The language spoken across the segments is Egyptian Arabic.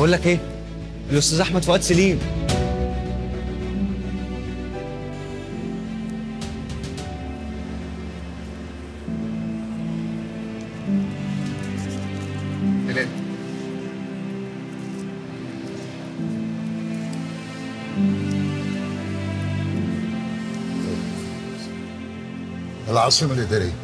بقول لك ايه الاستاذ احمد فؤاد سليم العاصمة الإدارية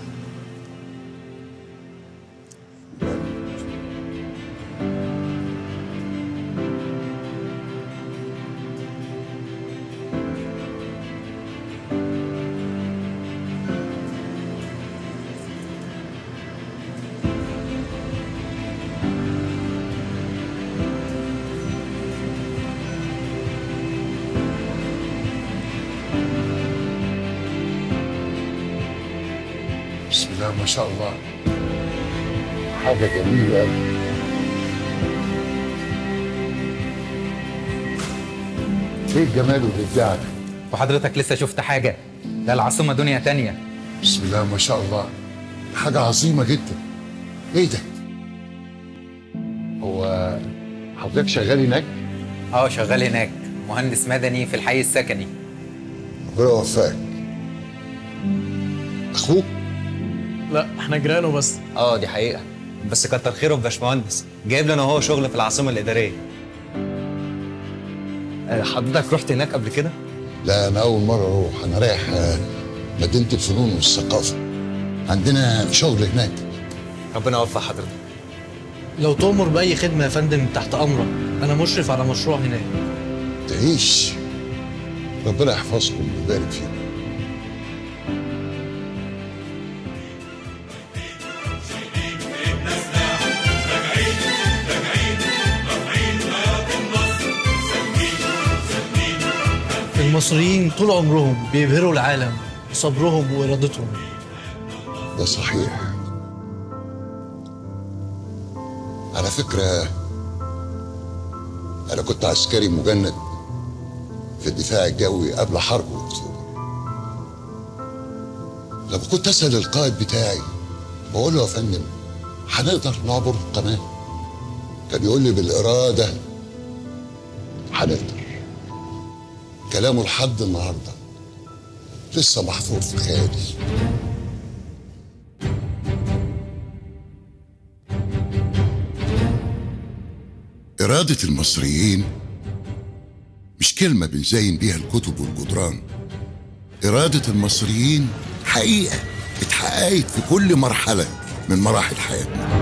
بسم الله ما شاء الله حاجة جميلة أوي ايه الجمال والإبداع ده؟ وحضرتك لسه شفت حاجة ده العاصمة دنيا تانية بسم الله ما شاء الله حاجة عظيمة جدا ايه ده؟ هو حضرتك شغال هناك؟ اه شغال هناك مهندس مدني في الحي السكني ربنا يوفقك أخوك؟ لا احنا جيرانه بس اه دي حقيقه بس كتر خيره في باشمهندس جايب لنا هو شغل في العاصمه الاداريه آه، حضرتك رحت هناك قبل كده لا أنا أول مرة أروح أنا رايح آه، مدينة الفنون والثقافة عندنا شغل هناك ربنا يوفق حضرتك لو تؤمر باي خدمه يا فندم تحت امرك انا مشرف على مشروع هناك تعيش ربنا يحفظكم ويبارك فيكم المصريين طول عمرهم بيبهروا العالم بصبرهم وارادتهم ده صحيح على فكرة أنا كنت عسكري مجند في الدفاع الجوي قبل حرب أكتوبر لما كنت أسأل القائد بتاعي بقول له يا فندم هنقدر نعبر القناة كان يقول لي بالإرادة هنقدر كلامه لحد النهارده لسه محفور في خيالي إرادة المصريين مش كلمة بنزين بيها الكتب والجدران إرادة المصريين حقيقة اتحققت في كل مرحلة من مراحل حياتنا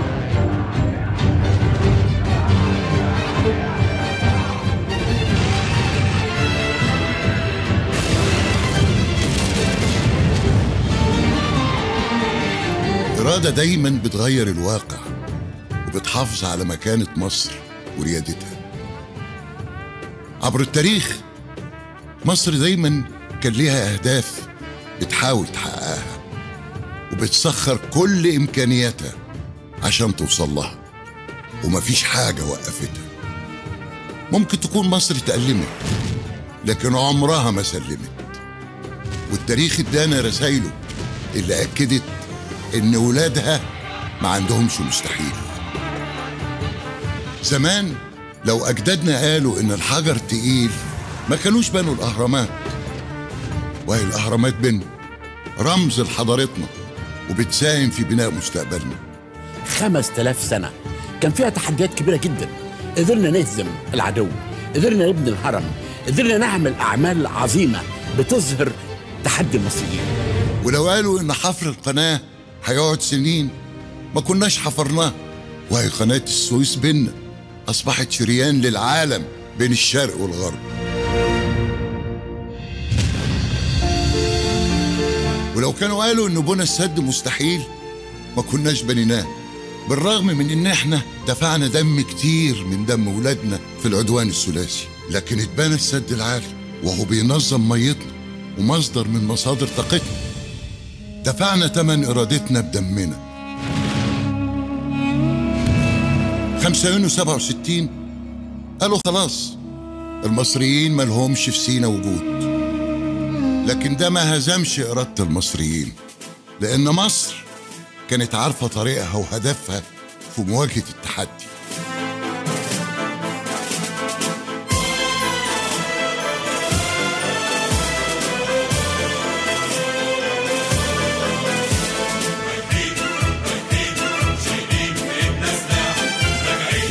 إرادة دايما بتغير الواقع وبتحافظ على مكانة مصر وريادتها عبر التاريخ مصر دايما كان ليها أهداف بتحاول تحققها وبتسخر كل إمكانياتها عشان توصل لها ومفيش حاجة وقفتها ممكن تكون مصر اتألمت لكن عمرها ما سلمت والتاريخ ادانا رسايله اللي أكدت إن ولادها ما عندهمش مستحيل زمان لو أجدادنا قالوا إن الحجر تقيل ما كانوش بنوا الأهرامات وهي الأهرامات بن رمز لحضارتنا وبتساهم في بناء مستقبلنا خمس تلاف سنة كان فيها تحديات كبيرة جدا قدرنا نهزم العدو قدرنا نبني الهرم قدرنا نعمل أعمال عظيمة بتظهر تحدي المصريين ولو قالوا إن حفر القناة هيقعد سنين ما كناش حفرناه وهي قناة السويس بينا أصبحت شريان للعالم بين الشرق والغرب ولو كانوا قالوا إن بنى السد مستحيل ما كناش بنيناه بالرغم من إن إحنا دفعنا دم كتير من دم ولادنا في العدوان الثلاثي لكن اتبنى السد العالي وهو بينظم ميتنا ومصدر من مصادر طاقتنا دفعنا تمن إرادتنا بدمنا 5 يونيو 67 قالوا خلاص المصريين ملهمش في سينا وجود لكن ده ما هزمش إرادة المصريين لأن مصر كانت عارفة طريقها وهدفها في مواجهة التحدي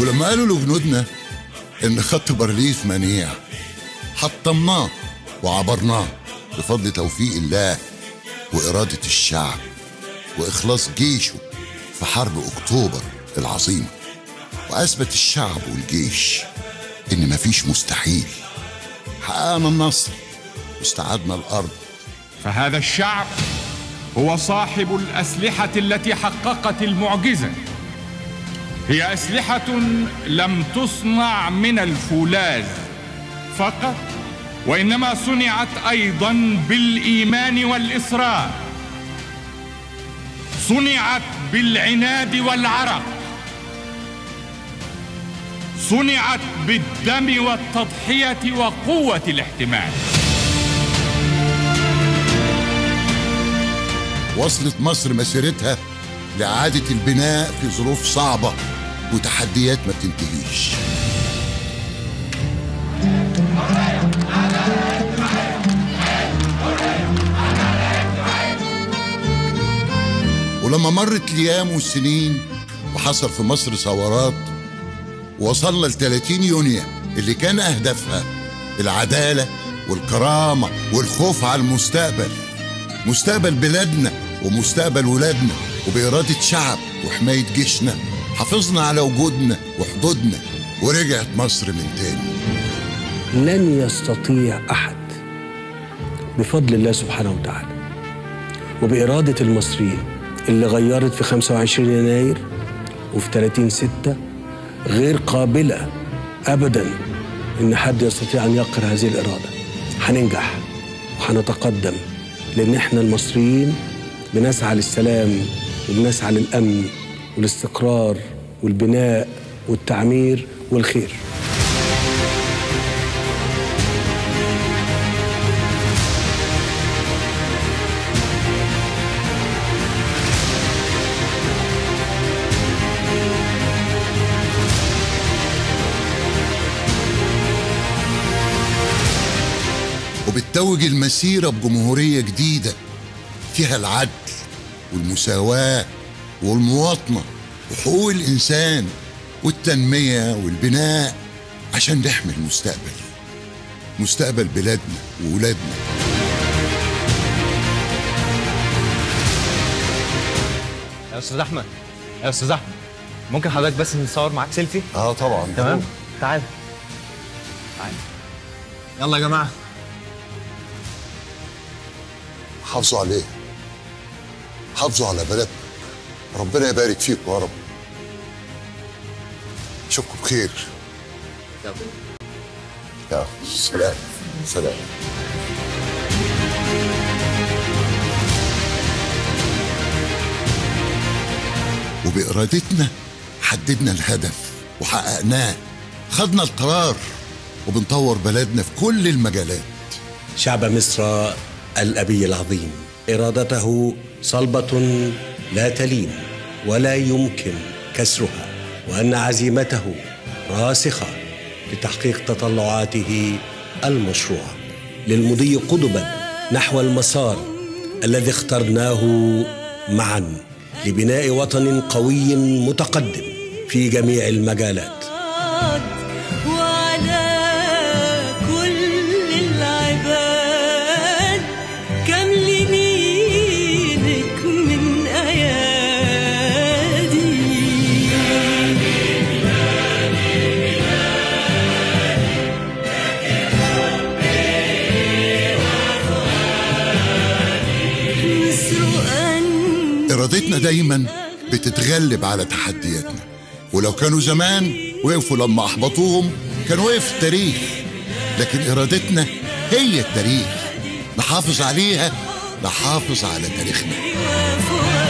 ولما قالوا لجنودنا ان خط بارليف منيع حطمناه وعبرناه بفضل توفيق الله وإرادة الشعب وإخلاص جيشه في حرب أكتوبر العظيمة وأثبت الشعب والجيش إن مفيش مستحيل حققنا النصر واستعدنا الأرض فهذا الشعب هو صاحب الاسلحه التي حققت المعجزه هي اسلحه لم تصنع من الفولاذ فقط وانما صنعت ايضا بالايمان والاصرار صنعت بالعناد والعرق صنعت بالدم والتضحيه وقوه الاحتمال وصلت مصر مسيرتها لإعادة البناء في ظروف صعبة وتحديات ما بتنتهيش ولما مرت الأيام والسنين وحصل في مصر ثورات وصلنا ل 30 يونيو اللي كان أهدافها العدالة والكرامة والخوف على المستقبل مستقبل بلادنا ومستقبل ولادنا وبإرادة شعب وحماية جيشنا حافظنا على وجودنا وحدودنا ورجعت مصر من تاني لن يستطيع احد بفضل الله سبحانه وتعالى وبإرادة المصريين اللي غيرت في 25 يناير وفي 30 ستة غير قابلة أبدا إن حد يستطيع أن يقهر هذه الإرادة هننجح وهنتقدم لأن إحنا المصريين بنسعى للسلام وبنسعى للأمن والاستقرار والبناء والتعمير والخير وبتتوج المسيرة بجمهورية جديدة فيها العدل والمساواة والمواطنة وحقوق الإنسان والتنمية والبناء عشان نحمي المستقبل مستقبل بلادنا وولادنا يا استاذ احمد يا استاذ احمد ممكن حضرتك بس نصور معاك سيلفي اه طبعا تمام تعال تعال يلا يا جماعه حافظوا عليه حافظوا على بلدنا ربنا يبارك فيكم يا رب اشوفكم بخير يا سلام سلام وبإرادتنا حددنا الهدف وحققناه خدنا القرار وبنطور بلدنا في كل المجالات شعب مصر الأبي العظيم إرادته صلبة لا تلين ولا يمكن كسرها وأن عزيمته راسخة لتحقيق تطلعاته المشروعة للمضي قدما نحو المسار الذي اخترناه معا لبناء وطن قوي متقدم في جميع المجالات وعلى كل العباد كم لمينك من أيادي مصر أن إرادتنا دايما بتتغلب على تحدياتنا ولو كانوا زمان وقفوا لما أحبطوهم كان وقف التاريخ لكن إرادتنا هي التاريخ نحافظ عليها نحافظ على تاريخنا وفؤاد